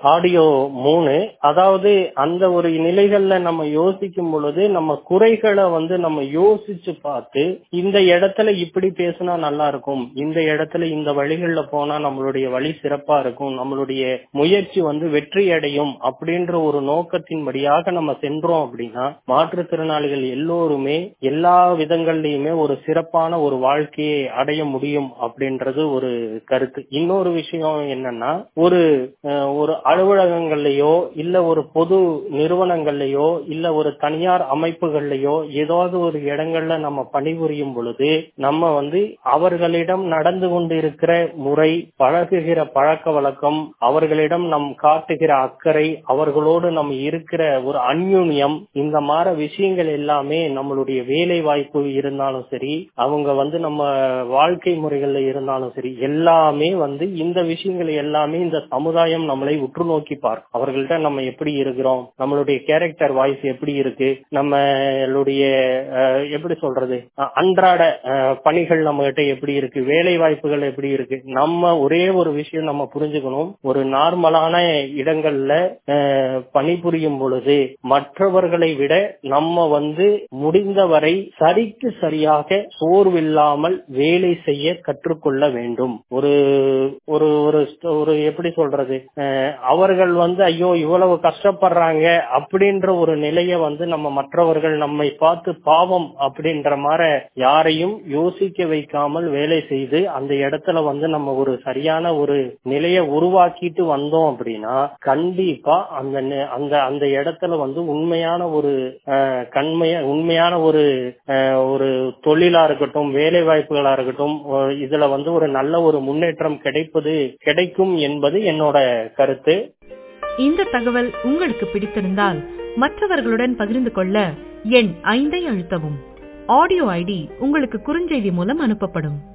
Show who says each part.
Speaker 1: audio மூணு அதாவது அந்த ஒரு நிலைகள்ல நம்ம யோசிக்கும் பொழுது நம்ம குறைகளை வந்து நம்ம யோசிச்சு பார்த்து இந்த இடத்துல இப்படி பேசினா நல்லா இருக்கும் இந்த இடத்துல இந்த வழிகள்ல போனா நம்மளுடைய வழி சிறப்பா இருக்கும் நம்மளுடைய முயற்சி வந்து வெற்றி அடையும் அப்படின்ற ஒரு நோக்கத்தின்படியாக நம்ம சென்றோம் அப்படின்னா மாற்றுத்திறனாளிகள் எல்லோருமே எல்லா விதங்கள்லயுமே ஒரு சிறப்பான ஒரு வாழ்க்கையை அடைய முடியும் அப்படின்றது ஒரு கருத்து இன்னொரு விஷயம் என்னன்னா ஒரு அஹ், ஒரு அலுவலகங்கள்லயோ இல்ல ஒரு பொது நிறுவனங்கள்லயோ இல்ல ஒரு தனியார் அமைப்புகள்லயோ ஏதாவது ஒரு இடங்கள்ல நம்ம பணிபுரியும் பொழுது நம்ம வந்து அவர்களிடம் நடந்து கொண்டிருக்கிற முறை பழகுகிற பழக்க வழக்கம் அவர்களிடம் நம் காட்டுகிற அக்கறை அவர்களோடு நம்ம இருக்கிற ஒரு அந்யூன்யம் இந்த மாதிரி விஷயங்கள் எல்லாமே நம்மளுடைய வேலை வாய்ப்பு இருந்தாலும் சரி அவங்க வந்து நம்ம வாழ்க்கை முறைகள்ல இருந்தாலும் சரி எல்லாமே வந்து இந்த விஷயங்கள் எல்லாமே இந்த சமுதாயம் நம்மளை உற்று நோக்கி பார்க்கும் அவர்கள்ட்ட நம்ம எப்படி இருக்கிறோம் நம்மளுடைய கேரக்டர் வாய்ஸ் எப்படி இருக்கு நம்மளுடைய அஹ், எப்படி சொல்றது அஹ், அன்றாட அஹ், பணிகள் நம்ம கிட்ட எப்படி இருக்கு வேலை வாய்ப்புகள் எப்படி இருக்கு நம்ம ஒரே ஒரு விஷயம் நம்ம புரிஞ்சுக்கணும் ஒரு நார்மலான இடங்கள்ல அஹ், பணிபுரியும் பொழுது மற்றவர்களை விட நம்ம வந்து முடிந்தவரை சரிக்கு சரியாக சோர்வில்லாமல் வேலை செய்ய கற்றுக்கொள்ள வேண்டும் ஒரு ஒரு ஒரு ஒரு எப்படி சொல்றது அஹ், அவர்கள் வந்து ஐயோ இவ்வளவு கஷ்டப்படுறாங்க அப்படின்ற ஒரு நிலைய வந்து நம்ம மற்றவர்கள் நம்மை பார்த்து பாவம் அப்படின்ற மாதிரி யாரையும் யோசிக்க வைக்காமல் வேலை செய்து அந்த இடத்துல வந்து நம்ம ஒரு சரியான ஒரு நிலையை உருவாக்கிட்டு வந்தோம் அப்படின்னா கண்டிப்பா அந்த நெ- அந்த அந்த இடத்துல வந்து உண்மையான ஒரு அஹ், கண்மைய உண்மையான ஒரு அஹ், ஒரு தொழிலா இருக்கட்டும் வேலை வாய்ப்புகளா இருக்கட்டும் ஒரு இதுல வந்து ஒரு நல்ல ஒரு முன்னேற்றம் கிடைப்பது கிடைக்கும் என்பது என்னோட கருத்து
Speaker 2: இந்த தகவல் உங்களுக்கு பிடித்திருந்தால் மற்றவர்களுடன் பகிர்ந்து கொள்ள எண் ஐந்தை அழுத்தவும் ஆடியோ ஐடி உங்களுக்கு குறுஞ்செய்தி மூலம் அனுப்பப்படும்